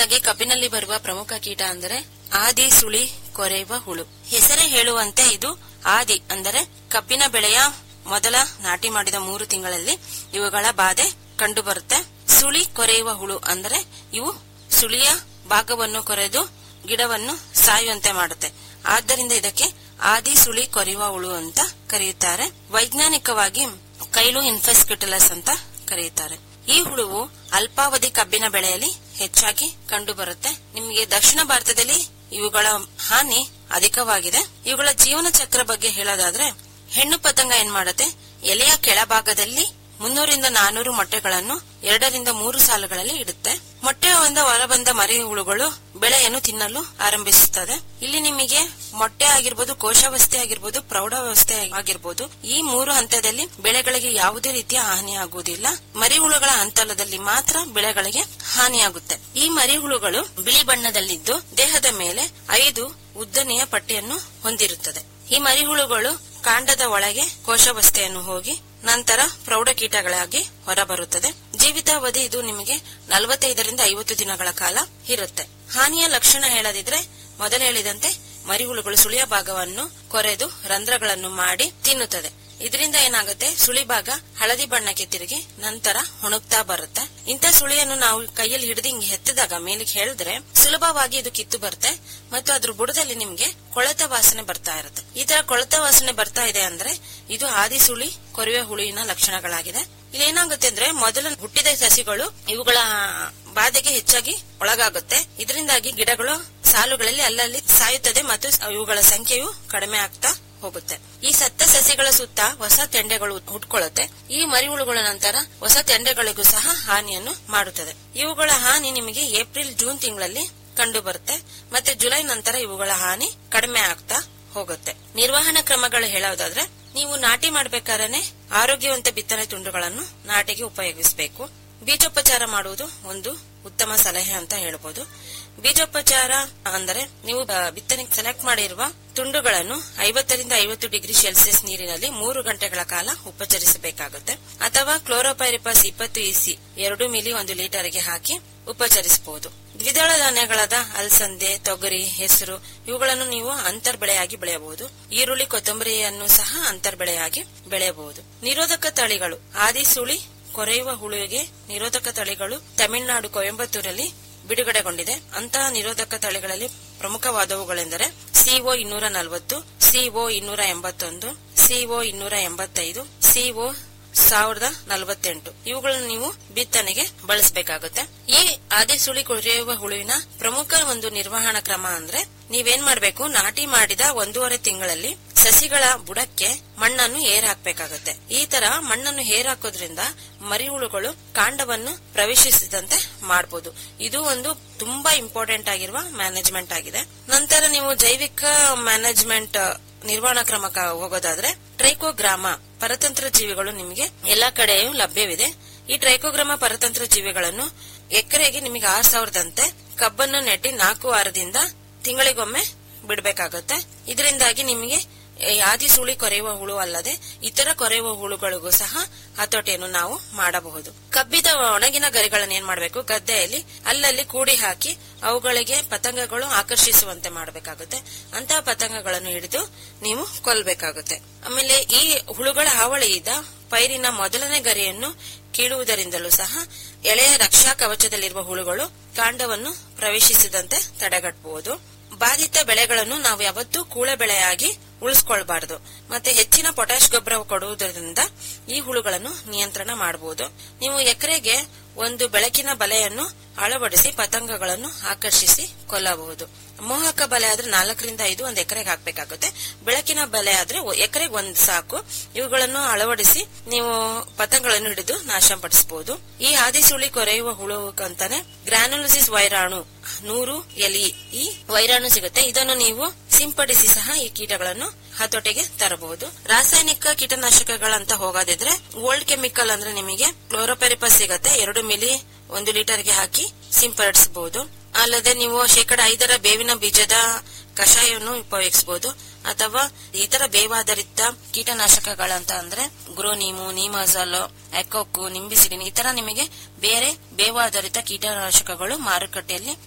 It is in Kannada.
ಹಾಗೆ ಕಬ್ಬಿನಲ್ಲಿ ಬರುವ ಪ್ರಮುಖ ಕೀಟ ಅಂದರೆ ಆದಿ ಸುಳಿ ಕೊರೆಯುವ ಹುಳು ಹೆಸರೇ ಹೇಳುವಂತೆ ಇದು ಆದಿ ಅಂದರೆ ಕಬ್ಬಿನ ಬೆಳೆಯ ಮೊದಲ ನಾಟಿ ಮಾಡಿದ ಮೂರು ತಿಂಗಳಲ್ಲಿ ಇವುಗಳ ಬಾಧೆ ಕಂಡುಬರುತ್ತೆ ಸುಳಿ ಕೊರೆಯುವ ಹುಳು ಅಂದರೆ ಇವು ಸುಳಿಯ ಭಾಗವನ್ನು ಕೊರೆದು ಗಿಡವನ್ನು ಸಾಯುವಂತೆ ಮಾಡುತ್ತೆ ಆದ್ದರಿಂದ ಇದಕ್ಕೆ ಆದಿ ಸುಳಿ ಕೊರೆಯುವ ಹುಳು ಅಂತ ಕರೆಯುತ್ತಾರೆ ವೈಜ್ಞಾನಿಕವಾಗಿ ಕೈಲು ಇನ್ಫೆಸ್ಕಿಟಲಸ್ ಅಂತ ಕರೆಯುತ್ತಾರೆ ಈ ಹುಳುವು ಅಲ್ಪಾವಧಿ ಕಬ್ಬಿನ ಬೆಳೆಯಲ್ಲಿ ಹೆಚ್ಚಾಗಿ ಕಂಡುಬರುತ್ತೆ ನಿಮಗೆ ದಕ್ಷಿಣ ಭಾರತದಲ್ಲಿ ಇವುಗಳ ಹಾನಿ ಅಧಿಕವಾಗಿದೆ ಇವುಗಳ ಜೀವನ ಚಕ್ರ ಬಗ್ಗೆ ಹೇಳೋದಾದ್ರೆ ಹೆಣ್ಣು ಪತಂಗ ಏನ್ ಮಾಡುತ್ತೆ ಎಲೆಯ ಕೆಳಭಾಗದಲ್ಲಿ ಮುನ್ನೂರಿಂದ ನಾನೂರು ಮೊಟ್ಟೆಗಳನ್ನು ಎರಡರಿಂದ ಮೂರು ಸಾಲುಗಳಲ್ಲಿ ಇಡುತ್ತೆ ಮೊಟ್ಟೆಯಿಂದ ಹೊರಬಂದ ಮರಿ ಹುಳುಗಳು ಬೆಳೆಯನ್ನು ತಿನ್ನಲು ಆರಂಭಿಸುತ್ತದೆ ಇಲ್ಲಿ ನಿಮಗೆ ಮೊಟ್ಟೆ ಆಗಿರ್ಬೋದು ಕೋಶಾವಸ್ಥೆ ಆಗಿರ್ಬೋದು ಪ್ರೌಢಾವಸ್ಥೆ ಆಗಿರ್ಬೋದು ಈ ಮೂರು ಹಂತದಲ್ಲಿ ಬೆಳೆಗಳಿಗೆ ಯಾವುದೇ ರೀತಿಯ ಹಾನಿ ಆಗುವುದಿಲ್ಲ ಮರಿಹುಳುಗಳ ಹಂತದಲ್ಲಿ ಮಾತ್ರ ಬೆಳೆಗಳಿಗೆ ಹಾನಿಯಾಗುತ್ತೆ ಈ ಮರಿಹುಳುಗಳು ಬಿಳಿ ಬಣ್ಣದಲ್ಲಿದ್ದು ದೇಹದ ಮೇಲೆ ಐದು ಉದ್ದನೆಯ ಪಟ್ಟಿಯನ್ನು ಹೊಂದಿರುತ್ತದೆ ಈ ಮರಿಹುಳುಗಳು ಕಾಂಡದ ಒಳಗೆ ಕೋಶಾವಸ್ಥೆಯನ್ನು ಹೋಗಿ ನಂತರ ಪ್ರೌಢ ಕೀಟಗಳಾಗಿ ಹೊರಬರುತ್ತದೆ ಜೀವಿತಾವಧಿ ಇದು ನಿಮಗೆ ನಲವತ್ತೈದರಿಂದ ಐವತ್ತು ದಿನಗಳ ಕಾಲ ಇರುತ್ತೆ ಹಾನಿಯ ಲಕ್ಷಣ ಹೇಳದಿದ್ರೆ ಮೊದಲು ಹೇಳಿದಂತೆ ಮರಿಹುಳುಗಳು ಸುಳಿಯ ಭಾಗವನ್ನು ಕೊರೆದು ರಂಧ್ರಗಳನ್ನು ಮಾಡಿ ತಿನ್ನುತ್ತದೆ ಇದರಿಂದ ಏನಾಗುತ್ತೆ ಸುಳಿ ಭಾಗ ಹಳದಿ ಬಣ್ಣಕ್ಕೆ ತಿರುಗಿ ನಂತರ ಒಣಗ್ತಾ ಬರುತ್ತೆ ಇಂಥ ಸುಳಿಯನ್ನು ನಾವು ಕೈಯಲ್ಲಿ ಹಿಡಿದು ಹಿಂಗೆ ಎತ್ತಿದಾಗ ಮೇಲಿಗೆ ಹೇಳಿದ್ರೆ ಸುಲಭವಾಗಿ ಇದು ಕಿತ್ತು ಬರುತ್ತೆ ಮತ್ತು ಅದ್ರ ಬುಡದಲ್ಲಿ ನಿಮ್ಗೆ ಕೊಳೆತ ವಾಸನೆ ಬರ್ತಾ ಇರುತ್ತೆ ಈ ತರ ಕೊಳೆತ ವಾಸನೆ ಬರ್ತಾ ಇದೆ ಅಂದ್ರೆ ಇದು ಆದಿ ಸುಳಿ ಕೊರೆಯುವ ಹುಳುವಿನ ಲಕ್ಷಣಗಳಾಗಿದೆ ಇಲ್ಲಿ ಏನಾಗುತ್ತೆ ಅಂದ್ರೆ ಮೊದಲು ಹುಟ್ಟಿದ ಸಸಿಗಳು ಇವುಗಳ ಬಾಧೆಗೆ ಹೆಚ್ಚಾಗಿ ಒಳಗಾಗುತ್ತೆ ಇದರಿಂದಾಗಿ ಗಿಡಗಳು ಸಾಲುಗಳಲ್ಲಿ ಅಲ್ಲಲ್ಲಿ ಸಾಯುತ್ತದೆ ಮತ್ತು ಇವುಗಳ ಸಂಖ್ಯೆಯು ಕಡಿಮೆ ಆಗ್ತಾ ಹೋಗುತ್ತೆ ಈ ಸತ್ತ ಸಸಿಗಳ ಸುತ್ತ ಹೊಸ ತೆಂಡೆಗಳು ಹುಟ್ಕೊಳ್ಳುತ್ತೆ ಈ ಮರಿಹುಳುಗಳ ನಂತರ ಹೊಸ ತೆಂಡೆಗಳಿಗೂ ಸಹ ಹಾನಿಯನ್ನು ಮಾಡುತ್ತದೆ ಇವುಗಳ ಹಾನಿ ನಿಮಗೆ ಏಪ್ರಿಲ್ ಜೂನ್ ತಿಂಗಳಲ್ಲಿ ಕಂಡು ಬರುತ್ತೆ ಮತ್ತೆ ಜುಲೈ ನಂತರ ಇವುಗಳ ಹಾನಿ ಕಡಿಮೆ ಆಗ್ತಾ ಹೋಗುತ್ತೆ ನಿರ್ವಹಣಾ ಕ್ರಮಗಳು ಹೇಳೋದಾದ್ರೆ ನೀವು ನಾಟಿ ಮಾಡ್ಬೇಕಾದ್ರೆ ಆರೋಗ್ಯವಂತ ಬಿತ್ತನೆ ತುಂಡುಗಳನ್ನು ನಾಟಿಗೆ ಉಪಯೋಗಿಸಬೇಕು ಬೀಜೋಪಚಾರ ಮಾಡುವುದು ಒಂದು ಉತ್ತಮ ಸಲಹೆ ಅಂತ ಹೇಳ್ಬೋದು ಬೀಜೋಪಚಾರ ಅಂದರೆ ನೀವು ಬಿತ್ತನೆಗೆ ಸೆಲೆಕ್ಟ್ ಮಾಡಿರುವ ತುಂಡುಗಳನ್ನು ಐವತ್ತರಿಂದ ಐವತ್ತು ಡಿಗ್ರಿ ಸೆಲ್ಸಿಯಸ್ ನೀರಿನಲ್ಲಿ ಮೂರು ಗಂಟೆಗಳ ಕಾಲ ಉಪಚರಿಸಬೇಕಾಗುತ್ತೆ ಅಥವಾ ಕ್ಲೋರೋಪೈರಿಪಾಸ್ ಇಪ್ಪತ್ತು ಇಸಿ ಎರಡು ಮಿಲಿ ಒಂದು ಲೀಟರ್ಗೆ ಹಾಕಿ ಉಪಚರಿಸಬಹುದು ದ್ವಿದಳ ಧಾನ್ಯಗಳಾದ ಅಲಸಂದೆ ತೊಗರಿ ಹೆಸರು ಇವುಗಳನ್ನು ನೀವು ಅಂತರ್ ಬೆಳೆಯಾಗಿ ಬೆಳೆಯಬಹುದು ಈರುಳ್ಳಿ ಕೊತ್ತಂಬರಿಯನ್ನು ಸಹ ಅಂತರ್ ಬೆಳೆಯಾಗಿ ಬೆಳೆಯಬಹುದು ನಿರೋಧಕ ತಳಿಗಳು ಆದಿ ಸುಳಿ ಕೊರೆಯುವ ಹುಳುವಿಗೆ ನಿರೋಧಕ ತಳಿಗಳು ತಮಿಳುನಾಡು ಕೊಯಂಬತ್ತೂರಲ್ಲಿ ಬಿಡುಗಡೆಗೊಂಡಿದೆ ಅಂತಹ ನಿರೋಧಕ ತಳಿಗಳಲ್ಲಿ ಪ್ರಮುಖವಾದವುಗಳೆಂದರೆ ಸಿಒ ಇನ್ನೂರ ನಲವತ್ತು ಸಿಒ ಇನ್ನೂರ ಎಂಬತ್ತೊಂದು ಸಿಒ ಇನ್ನೂರ ಎಂಬತ್ತೈದು ಸಿಒ ಸಾವಿರದ ನಲವತ್ತೆಂಟು ಇವುಗಳನ್ನು ನೀವು ಬಿತ್ತನೆಗೆ ಬಳಸಬೇಕಾಗುತ್ತೆ ಈ ಆದಿಸುಳಿ ಕೊರೆಯುವ ಹುಳುವಿನ ಪ್ರಮುಖ ಒಂದು ನಿರ್ವಹಣಾ ಕ್ರಮ ಅಂದ್ರೆ ನೀವೇನ್ ಮಾಡ್ಬೇಕು ನಾಟಿ ಮಾಡಿದ ಒಂದೂವರೆ ತಿಂಗಳಲ್ಲಿ ಸಸಿಗಳ ಬುಡಕ್ಕೆ ಮಣ್ಣನ್ನು ಏರ್ ಹಾಕ್ಬೇಕಾಗತ್ತೆ ಈ ತರ ಮಣ್ಣನ್ನು ಏರ್ ಹಾಕೋದ್ರಿಂದ ಮರಿಹುಳುಗಳು ಕಾಂಡವನ್ನು ಪ್ರವೇಶಿಸಿದಂತೆ ಮಾಡಬಹುದು ಇದು ಒಂದು ತುಂಬಾ ಇಂಪಾರ್ಟೆಂಟ್ ಆಗಿರುವ ಮ್ಯಾನೇಜ್ಮೆಂಟ್ ಆಗಿದೆ ನಂತರ ನೀವು ಜೈವಿಕ ಮ್ಯಾನೇಜ್ಮೆಂಟ್ ನಿರ್ವಹಣಾ ಕ್ರಮಕ್ಕೆ ಹೋಗೋದಾದ್ರೆ ಟ್ರೈಕೋಗ್ರಾಮ ಪರತಂತ್ರ ಜೀವಿಗಳು ನಿಮಗೆ ಎಲ್ಲಾ ಕಡೆಯೂ ಲಭ್ಯವಿದೆ ಈ ಟ್ರೈಕೋಗ್ರಾಮ ಪರತಂತ್ರ ಜೀವಿಗಳನ್ನು ಎಕರೆಗೆ ನಿಮಗೆ ಆರ್ ಸಾವಿರದಂತೆ ಕಬ್ಬನ್ನು ನೆಟ್ಟಿ ನಾಲ್ಕು ವಾರದಿಂದ ತಿಂಗಳಿಗೊಮ್ಮೆ ಬಿಡಬೇಕಾಗುತ್ತೆ ಇದರಿಂದಾಗಿ ನಿಮಗೆ ಆದಿ ಸುಳಿ ಕೊರೆಯುವ ಹುಳು ಅಲ್ಲದೆ ಇತರ ಕೊರೆಯುವ ಹುಳುಗಳಿಗೂ ಸಹ ಹತೋಟಿಯನ್ನು ನಾವು ಮಾಡಬಹುದು ಕಬ್ಬಿದ ಒಣಗಿನ ಗರಿಗಳನ್ನು ಏನ್ ಮಾಡಬೇಕು ಗದ್ದೆಯಲ್ಲಿ ಅಲ್ಲಲ್ಲಿ ಕೂಡಿ ಹಾಕಿ ಅವುಗಳಿಗೆ ಪತಂಗಗಳು ಆಕರ್ಷಿಸುವಂತೆ ಮಾಡಬೇಕಾಗುತ್ತೆ ಅಂತಹ ಪತಂಗಗಳನ್ನು ಹಿಡಿದು ನೀವು ಕೊಲ್ಬೇಕಾಗುತ್ತೆ ಆಮೇಲೆ ಈ ಹುಳುಗಳ ಹಾವಳಿಯಿಂದ ಪೈರಿನ ಮೊದಲನೇ ಗರಿಯನ್ನು ಕೀಳುವುದರಿಂದಲೂ ಸಹ ಎಳೆಯ ರಕ್ಷಾ ಕವಚದಲ್ಲಿರುವ ಹುಳುಗಳು ಕಾಂಡವನ್ನು ಪ್ರವೇಶಿಸದಂತೆ ತಡೆಗಟ್ಟಬಹುದು ಬಾಧಿತ ಬೆಳೆಗಳನ್ನು ನಾವು ಯಾವತ್ತೂ ಕೂಳೆ ಬೆಳೆಯಾಗಿ ಉಳಿಸ್ಕೊಳ್ಬಾರದು ಮತ್ತೆ ಹೆಚ್ಚಿನ ಪೊಟ್ಯಾಶ್ ಗೊಬ್ಬರ ಕೊಡುವುದರಿಂದ ಈ ಹುಳುಗಳನ್ನು ನಿಯಂತ್ರಣ ಮಾಡಬಹುದು ನೀವು ಎಕರೆಗೆ ಒಂದು ಬೆಳಕಿನ ಬಲೆಯನ್ನು ಅಳವಡಿಸಿ ಪತಂಗಗಳನ್ನು ಆಕರ್ಷಿಸಿ ಕೊಲ್ಲಬಹುದು ಮೋಹಕ ಬಲೆ ಆದ್ರೆ ನಾಲ್ಕರಿಂದ ಐದು ಒಂದು ಎಕರೆಗೆ ಹಾಕ್ಬೇಕಾಗುತ್ತೆ ಬೆಳಕಿನ ಬಲೆ ಆದ್ರೆ ಎಕರೆಗೆ ಒಂದ್ ಸಾಕು ಇವುಗಳನ್ನು ಅಳವಡಿಸಿ ನೀವು ಪತಂಗಗಳನ್ನು ಹಿಡಿದು ನಾಶ ಪಡಿಸಬಹುದು ಈ ಆದಿಸುಳಿ ಕೊರೆಯುವ ಹುಳು ಅಂತಾನೆ ಗ್ರಾನುಲಸಿಸ್ ವೈರಾಣು ನೂರು ಎಲಿ ಈ ವೈರಾಣು ಸಿಗುತ್ತೆ ಇದನ್ನು ನೀವು ಸಿಂಪಡಿಸಿ ಸಹ ಈ ಕೀಟಗಳನ್ನು ಹತೋಟಿಗೆ ತರಬಹುದು ರಾಸಾಯನಿಕ ಕೀಟನಾಶಕಗಳಂತ ಹೋಗೋದಿದ್ರೆ ಓಲ್ಡ್ ಕೆಮಿಕಲ್ ಅಂದ್ರೆ ನಿಮಗೆ ಕ್ಲೋರೋಪೆರಿಪಸ್ ಸಿಗತ್ತೆ ಎರಡು ಮಿಲಿ ಒಂದು ಲೀಟರ್ಗೆ ಹಾಕಿ ಸಿಂಪಡಿಸಬಹುದು ಅಲ್ಲದೆ ನೀವು ಶೇಕಡ ಐದರ ಬೇವಿನ ಬೀಜದ ಕಷಾಯವನ್ನು ಉಪಯೋಗಿಸಬಹುದು ಅಥವಾ ಇತರ ಬೇವಾಧಾರಿತ ಕೀಟನಾಶಕಗಳಂತ ಅಂದ್ರೆ ಗ್ರೋನೀಮು ನೀಮಜಾಲ್ ಎಕೋಕು ನಿಂಬಿಸಿಡಿನ್ ಈ ತರ ನಿಮಗೆ ಬೇರೆ ಬೇವಾಧಾರಿತ ಕೀಟನಾಶಕಗಳು ಮಾರುಕಟ್ಟೆಯಲ್ಲಿ